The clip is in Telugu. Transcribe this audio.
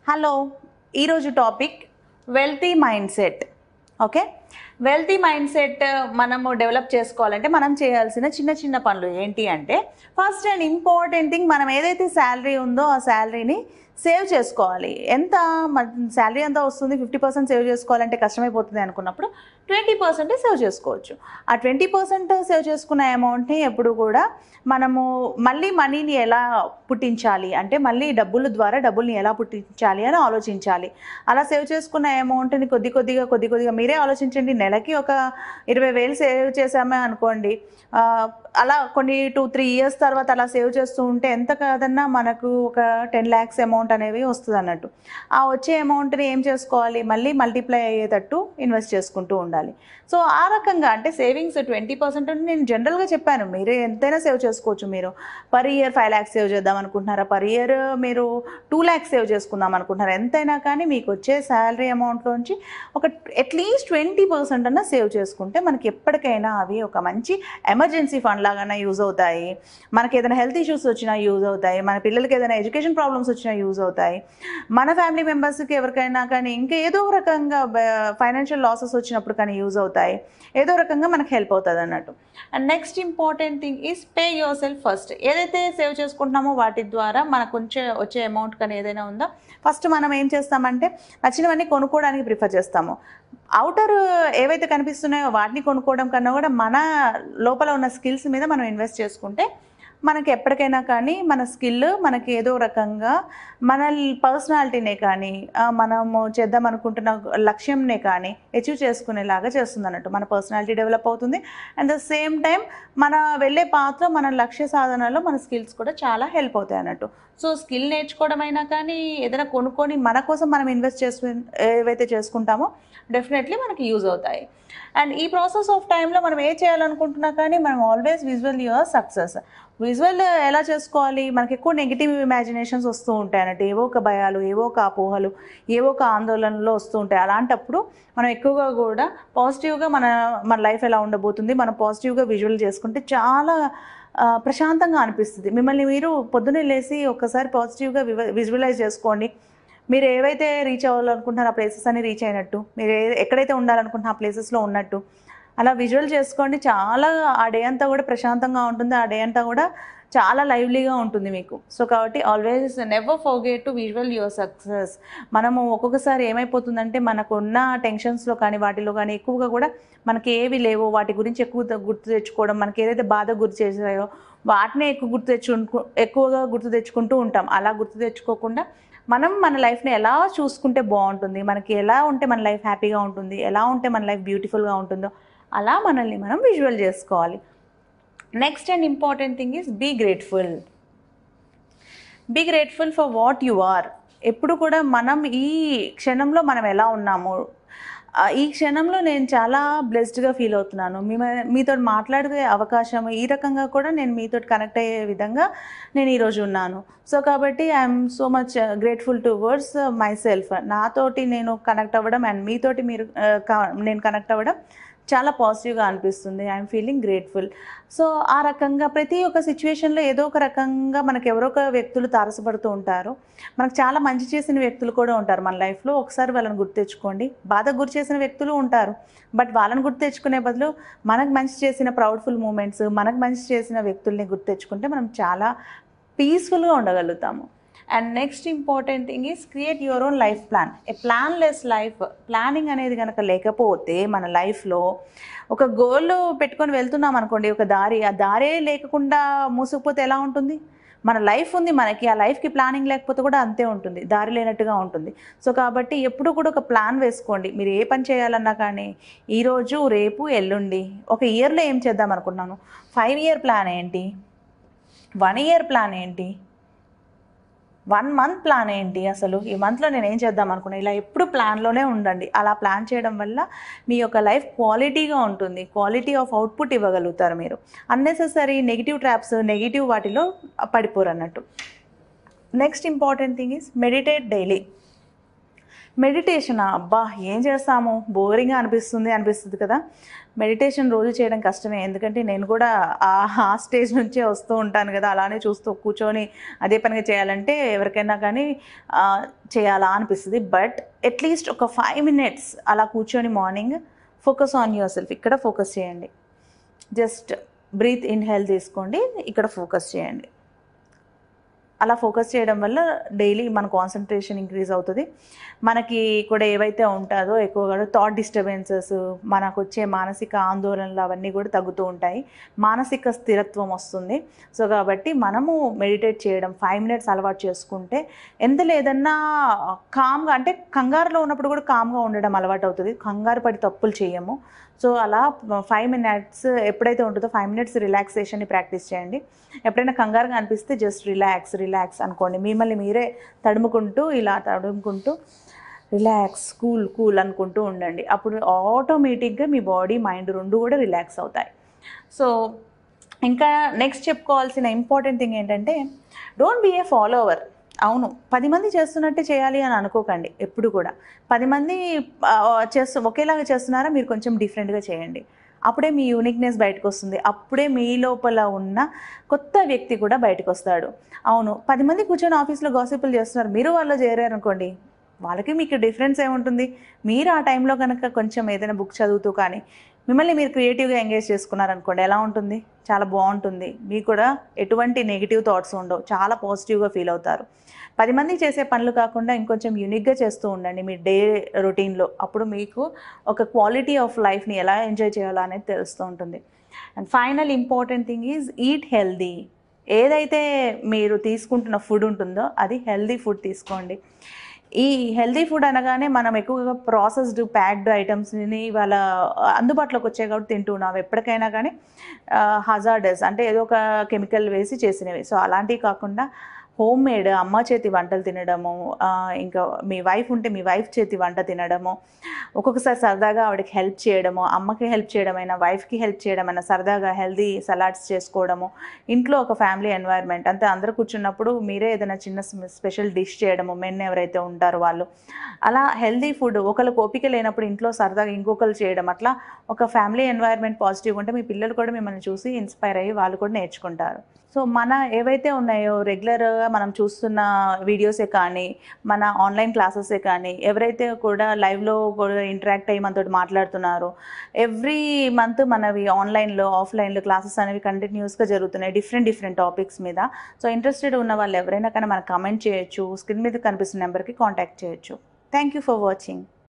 హలో ఈరోజు topic wealthy mind set okay wealthy mind set మనము డెవలప్ చేసుకోవాలంటే మనం చేయాల్సిన చిన్న చిన్న పనులు ఏంటి అంటే ఫస్ట్ అండ్ ఇంపార్టెంట్ థింగ్ మనం ఏదైతే శాలరీ ఉందో ఆ శాలరీని సేవ్ చేసుకోవాలి ఎంత శాలరీ ఎంత వస్తుంది ఫిఫ్టీ పర్సెంట్ సేవ్ చేసుకోవాలంటే కష్టమైపోతుంది అనుకున్నప్పుడు ట్వంటీ పర్సెంటే సేవ్ చేసుకోవచ్చు ఆ ట్వంటీ పర్సెంట్ సేవ్ చేసుకున్న అమౌంట్ని ఎప్పుడు కూడా మనము మళ్ళీ మనీని ఎలా పుట్టించాలి అంటే మళ్ళీ డబ్బుల ద్వారా డబ్బుల్ని ఎలా పుట్టించాలి అని ఆలోచించాలి అలా సేవ్ చేసుకున్న అమౌంట్ని కొద్ది కొద్దిగా కొద్ది కొద్దిగా మీరే ఆలోచించండి నెలకి ఒక ఇరవై వేలు సేవ్ చేసామే అనుకోండి ఆ, అలా కొన్ని టూ త్రీ ఇయర్స్ తర్వాత అలా సేవ్ చేస్తూ ఉంటే ఎంత కాదన్నా మనకు ఒక టెన్ ల్యాక్స్ అమౌంట్ అనేవి వస్తుంది అన్నట్టు ఆ వచ్చే అమౌంట్ని ఏం చేసుకోవాలి మళ్ళీ మల్టిప్లై అయ్యేటట్టు ఇన్వెస్ట్ చేసుకుంటూ ఉండాలి సో ఆ రకంగా అంటే సేవింగ్స్ ట్వంటీ పర్సెంట్ అని నేను జనరల్గా చెప్పాను మీరే ఎంతైనా సేవ్ చేసుకోవచ్చు మీరు per year five lakhs save చేద్దాం అనుకుంటున్నారా పర్ ఇయర్ మీరు టూ ల్యాక్స్ సేవ్ చేసుకుందాం అనుకుంటున్నారా ఎంతైనా కానీ మీకు వచ్చే శాలరీ అమౌంట్లోంచి ఒక అట్లీస్ట్ ట్వంటీ పర్సెంట్ అన్న సేవ్ చేసుకుంటే మనకి ఎప్పటికైనా అవి ఒక మంచి ఎమర్జెన్సీ ఫండ్ లాగానే యూజ్ అవుతాయి మనకి ఏదైనా హెల్త్ ఇష్యూస్ వచ్చినా యూజ్ అవుతాయి మన పిల్లలకి ఏదైనా ఎడ్యుకేషన్ ప్రాబ్లమ్స్ వచ్చినా యూజ్ అవుతాయి మన ఫ్యామిలీ మెంబర్స్కి ఎవరికైనా కానీ ఇంకా ఏదో ఒక రకంగా ఫైనాన్షియల్ లాసెస్ వచ్చినప్పుడు కానీ యూజ్ అవుతాయి ఏదో రకంగా మనకు హెల్ప్ అవుతుంది అన్నట్టు and next important thing is pay yourself first ఏదైతే సేవ్ చేసుకుంటున్నామో వాటి ద్వారా మనకు వచ్చే వచ్చే అమౌంట్ కానీ ఏదైనా ఉందో ఫస్ట్ మనం ఏం చేస్తామంటే నచ్చినవన్నీ కొనుక్కోవడానికి ప్రిఫర్ చేస్తాము అవుటర్ ఏవైతే కనిపిస్తున్నాయో వాటిని కొనుక్కోవడం కన్నా కూడా మన లోపల ఉన్న స్కిల్స్ మీద మనం ఇన్వెస్ట్ చేసుకుంటే మనకి ఎప్పటికైనా కానీ మన స్కిల్ మనకి ఏదో రకంగా మన పర్సనాలిటీనే కానీ ఆ, మనము చేద్దాం అనుకుంటున్న లక్ష్యంనే కానీ అచీవ్ చేసుకునేలాగా చేస్తుంది అన్నట్టు మన పర్సనాలిటీ డెవలప్ అవుతుంది అండ్ ద సేమ్ టైం మన వెళ్ళే పాత్ర మన లక్ష్య సాధనలో మన స్కిల్స్ కూడా చాలా హెల్ప్ అవుతాయి అన్నట్టు సో స్కిల్ నేర్చుకోవడం అయినా కానీ ఏదైనా కొనుక్కొని మన కోసం మనం ఇన్వెస్ట్ చేసు ఏవైతే చేసుకుంటామో డెఫినెట్లీ మనకి యూజ్ అవుతాయి అండ్ ఈ ప్రాసెస్ ఆఫ్ టైంలో మనం ఏ చేయాలనుకుంటున్నా కానీ మనం always visual your success visual ఎలా చేసుకోవాలి మనకి ఎక్కువ నెగిటివ్ ఇమాజినేషన్స్ వస్తూ ఉంటాయి అన్నట్టు ఏవో ఒక భయాలు ఏవో ఒక అపోహలు ఏవో ఒక ఆందోళనలు వస్తూ ఉంటాయి అలాంటప్పుడు మనం ఎక్కువగా కూడా పాజిటివ్గా మన మన లైఫ్ ఎలా ఉండబోతుంది మనం పాజిటివ్గా విజువల్ చేసుకుంటే చాలా ఆ, ప్రశాంతంగా అనిపిస్తుంది మిమ్మల్ని మీరు పొద్దున్నే లేసి ఒక్కసారి పాజిటివ్గా విజువలైజ్ చేసుకోండి మీరు ఏవైతే రీచ్ అవ్వాలనుకుంటున్నారో ఆ ప్లేసెస్ అన్ని రీచ్ అయినట్టు మీరు ఏ- ఎక్కడైతే ఉండాలనుకుంటున్న ఆ ప్లేసెస్లో ఉన్నట్టు అలా విజువల్ చేసుకోండి చాలా ఆ డే అంతా కూడా ప్రశాంతంగా ఉంటుంది ఆ డే అంతా కూడా చాలా లైవ్లీగా ఉంటుంది మీకు సో కాబట్టి always never forget to visual your success మనము ఒక్కొక్కసారి ఏమైపోతుందంటే మనకున్న టెన్షన్స్లో కానీ వాటిలో కానీ ఎక్కువగా కూడా మనకి ఏవి లేవో వాటి గురించి ఎక్కువ త- గుర్తు తెచ్చుకోవడం మనకి ఏదైతే బాధ గుర్తు చేసాయో వాటినే ఎక్కువ గుర్తు తెచ్చుకు ఎక్కువగా గుర్తు తెచ్చుకుంటూ ఉంటాం అలా గుర్తు తెచ్చుకోకుండా మనం మన లైఫ్ని ఎలా చూసుకుంటే బాగుంటుంది మనకి ఎలా ఉంటే మన లైఫ్ హ్యాపీగా ఉంటుంది ఎలా ఉంటే మన లైఫ్ బ్యూటిఫుల్గా ఉంటుందో అలా మనల్ని మనం విజువల్ చేసుకోవాలి next and important thing is be grateful be grateful for what you are ఎప్పుడు కూడా మనం ఈ క్షణంలో మనం ఎలా ఉన్నాము ఆ, ఈ క్షణంలో నేను చాలా బ్లెస్డ్గా ఫీల్ అవుతున్నాను మీ మీతో మాట్లాడే అవకాశం ఈ రకంగా కూడా నేను మీతో కనెక్ట్ అయ్యే విధంగా నేను ఈరోజు ఉన్నాను సో కాబట్టి I'm so much grateful towards myself నాతోటి నేను కనెక్ట్ అవ్వడం అండ్ మీతోటి మీరు ఆ, క- నేను కనెక్ట్ అవ్వడం చాలా పాజిటివ్గా అనిపిస్తుంది ఐఎమ్ ఫీలింగ్ గ్రేట్ఫుల్ సో ఆ రకంగా ప్రతి ఒక్క సిచ్యువేషన్లో ఏదో ఒక రకంగా మనకు ఎవరో ఒక వ్యక్తులు తారసపడుతూ ఉంటారు మనకు చాలా మంచి చేసిన వ్యక్తులు కూడా ఉంటారు మన లైఫ్లో ఒకసారి వాళ్ళని గుర్తు తెచ్చుకోండి బాధ గురి చేసిన వ్యక్తులు ఉంటారు బట్ వాళ్ళని గుర్తు తెచ్చుకునే బదులు మనకు మంచి చేసిన ప్రౌడ్ఫుల్ మూమెంట్స్ మనకు మంచి చేసిన వ్యక్తుల్ని గుర్తు తెచ్చుకుంటే మనం చాలా పీస్ఫుల్గా ఉండగలుగుతాము and next important thing is create your own life plan a planless life planning అనేది కనుక లేకపోతే మన లైఫ్లో ఒక గోల్ పెట్టుకొని వెళ్తున్నాం అనుకోండి ఒక దారి ఆ దారే లేకుండా మూసుకుపోతే ఎలా ఉంటుంది మన లైఫ్ ఉంది మనకి ఆ లైఫ్కి ప్లానింగ్ లేకపోతే కూడా అంతే ఉంటుంది దారి లేనట్టుగా ఉంటుంది సో కాబట్టి ఎప్పుడు కూడా ఒక ప్లాన్ వేసుకోండి మీరు ఏ పని చేయాలన్నా కానీ ఈరోజు రేపు ఎల్లుండి ఒక ఇయర్లో ఏం చేద్దాం అనుకున్నాను ఫైవ్ ఇయర్ ప్లాన్ ఏంటి వన్ ఇయర్ ప్లాన్ ఏంటి వన్ మంత్ ప్లాన్ ఏంటి అసలు ఈ మంత్లో నేను ఏం చేద్దాం అనుకున్నా ఇలా ఎప్పుడు ప్లాన్లోనే ఉండండి అలా ప్లాన్ చేయడం వల్ల మీ యొక్క లైఫ్ క్వాలిటీగా ఉంటుంది క్వాలిటీ ఆఫ్ అవుట్పుట్ ఇవ్వగలుగుతారు మీరు అన్నెసెసరీ నెగిటివ్ ట్రాప్స్ నెగిటివ్ వాటిలో పడిపోరు అన్నట్టు next important thing is meditate daily meditation అబ్బా ఏం చేస్తాము బోరింగ్గా అనిపిస్తుంది అనిపిస్తుంది కదా మెడిటేషన్ రోజు చేయడం కష్టమే ఎందుకంటే నేను కూడా ఆ ఆ స్టేజ్ నుంచే వస్తూ ఉంటాను కదా అలానే చూస్తూ కూర్చొని అదే పనిగా చేయాలంటే ఎవరికైనా కానీ ఆ, చేయాలా అనిపిస్తుంది బట్ అట్లీస్ట్ ఒక ఫైవ్ మినిట్స్ అలా కూర్చొని morning focus on yourself ఇక్కడ ఫోకస్ చేయండి జస్ట్ బ్రీత్ ఇన్హేల్ తీసుకోండి ఇక్కడ ఫోకస్ చేయండి అలా ఫోకస్ చేయడం వల్ల డైలీ మన కాన్సన్ట్రేషన్ ఇంక్రీజ్ అవుతుంది మనకి కూడా ఏవైతే ఉంటుందో ఎక్కువగా థాట్ డిస్టర్బెన్సెస్ మనకు వచ్చే మానసిక ఆందోళనలు అవన్నీ కూడా తగ్గుతూ ఉంటాయి మానసిక స్థిరత్వం వస్తుంది సో కాబట్టి మనము మెడిటేట్ చేయడం ఫైవ్ మినిట్స్ అలవాటు చేసుకుంటే ఎంత లేదన్నా కామ్గా అంటే కంగారులో ఉన్నప్పుడు కూడా కామ్గా ఉండడం అలవాటు అవుతుంది కంగారు పడి తప్పులు చేయము సో అలా ఫైవ్ మినిట్స్ ఎప్పుడైతే ఉంటుందో ఫైవ్ మినిట్స్ రిలాక్సేషన్ని ప్రాక్టీస్ చేయండి ఎప్పుడైనా కంగారుగా అనిపిస్తే జస్ట్ రిలాక్స్ రిలాక్స్ అనుకోండి మిమ్మల్ని మీరే తడుముకుంటూ ఇలా తడుముకుంటూ రిలాక్స్ కూల్ కూల్ అనుకుంటూ ఉండండి అప్పుడు ఆటోమేటిక్గా మీ బాడీ మైండ్ రెండు కూడా రిలాక్స్ అవుతాయి సో ఇంకా నెక్స్ట్ చెప్పుకోవాల్సిన ఇంపార్టెంట్ థింగ్ ఏంటంటే డోంట్ బీ ఏ ఫాలోవర్ అవును పది మంది చేస్తున్నట్టే చేయాలి అని అనుకోకండి ఎప్పుడు కూడా పది మంది ఆ, చేస్తూ ఒకేలాగా చేస్తున్నారా మీరు కొంచెం డిఫరెంట్గా చేయండి అప్పుడే మీ యూనిక్నెస్ బయటకు వస్తుంది అప్పుడే మీ లోపల ఉన్న కొత్త వ్యక్తి కూడా బయటకు వస్తాడు అవును పది మంది కూర్చొని ఆఫీస్లో గాసిపులు చేస్తున్నారు మీరు వాళ్ళు చేరారు అనుకోండి వాళ్ళకి మీకు డిఫరెన్స్ ఏముంటుంది మీరు ఆ టైంలో కనుక కొంచెం ఏదైనా బుక్ చదువుతూ కానీ మిమ్మల్ని మీరు క్రియేటివ్గా ఎంగేజ్ చేసుకున్నారనుకోండి ఎలా ఉంటుంది చాలా బాగుంటుంది మీకు కూడా ఎటువంటి నెగిటివ్ థాట్స్ ఉండవు చాలా పాజిటివ్గా ఫీల్ అవుతారు పది మంది చేసే పనులు కాకుండా ఇంకొంచెం యూనిక్గా చేస్తూ ఉండండి మీ డే రొటీన్లో అప్పుడు మీకు ఒక క్వాలిటీ ఆఫ్ లైఫ్ని ఎలా ఎంజాయ్ చేయాలో అనేది తెలుస్తూ ఉంటుంది and final important thing is eat healthy ఏదైతే మీరు తీసుకుంటున్న ఫుడ్ ఉంటుందో అది హెల్దీ ఫుడ్ తీసుకోండి ఈ హెల్దీ ఫుడ్ అనగానే మనం ఎక్కువగా ప్రాసెస్డ్ ప్యాక్డ్ ఐటమ్స్ని వాళ్ళ అందుబాటులోకి వచ్చాయి కాబట్టి తింటున్నాం ఎప్పటికైనా కానీ హజార్డస్ అంటే ఏదో ఒక కెమికల్ వేసి చేసినవి సో అలాంటివి కాకుండా హోమ్ మేడ్ అమ్మ చేతి వంటలు తినడము ఆ, ఇంకా మీ వైఫ్ ఉంటే మీ వైఫ్ చేతి వంట తినడము ఒక్కొక్కసారి సరదాగా ఆవిడకి హెల్ప్ చేయడము అమ్మకి హెల్ప్ చేయడమైనా వైఫ్కి హెల్ప్ చేయడమైనా సరదాగా హెల్దీ సలాడ్స్ చేసుకోవడము ఇంట్లో ఒక ఫ్యామిలీ ఎన్వైర్న్మెంట్ అంతే అందరూ కూర్చున్నప్పుడు మీరే ఏదైనా చిన్న స్పెషల్ డిష్ చేయడము మెన్ ఎవరైతే ఉంటారో వాళ్ళు అలా హెల్దీ ఫుడ్ ఒకరికి ఓపిక లేనప్పుడు ఇంట్లో సరదాగా ఇంకొకరు చేయడం అట్లా ఒక ఫ్యామిలీ ఎన్వైర్న్మెంట్ పాజిటివ్ ఉంటే మీ పిల్లలు కూడా మిమ్మల్ని చూసి ఇన్స్పైర్ అయ్యి వాళ్ళు కూడా నేర్చుకుంటారు సో మన ఏవైతే ఉన్నాయో రెగ్యులర్గా మనం చూస్తున్న వీడియోసే కానీ మన ఆన్లైన్ క్లాసెసే కానీ ఎవరైతే కూడా లైవ్లో కూడా ఇంటరాక్ట్ అయ్యి మనతో మాట్లాడుతున్నారో ఎవ్రీ మంత్ మనవి ఆన్లైన్లో ఆఫ్లైన్లో క్లాసెస్ అనేవి కంటిన్యూస్గా జరుగుతున్నాయి డిఫరెంట్ డిఫరెంట్ టాపిక్స్ మీద సో ఇంట్రెస్టెడ్ ఉన్న వాళ్ళు ఎవరైనా కానీ మనకు కమెంట్ చేయొచ్చు స్క్రీన్ మీద కనిపిస్తున్న నెంబర్కి కాంటాక్ట్ చేయొచ్చు థ్యాంక్ యూ ఫర్ వాచింగ్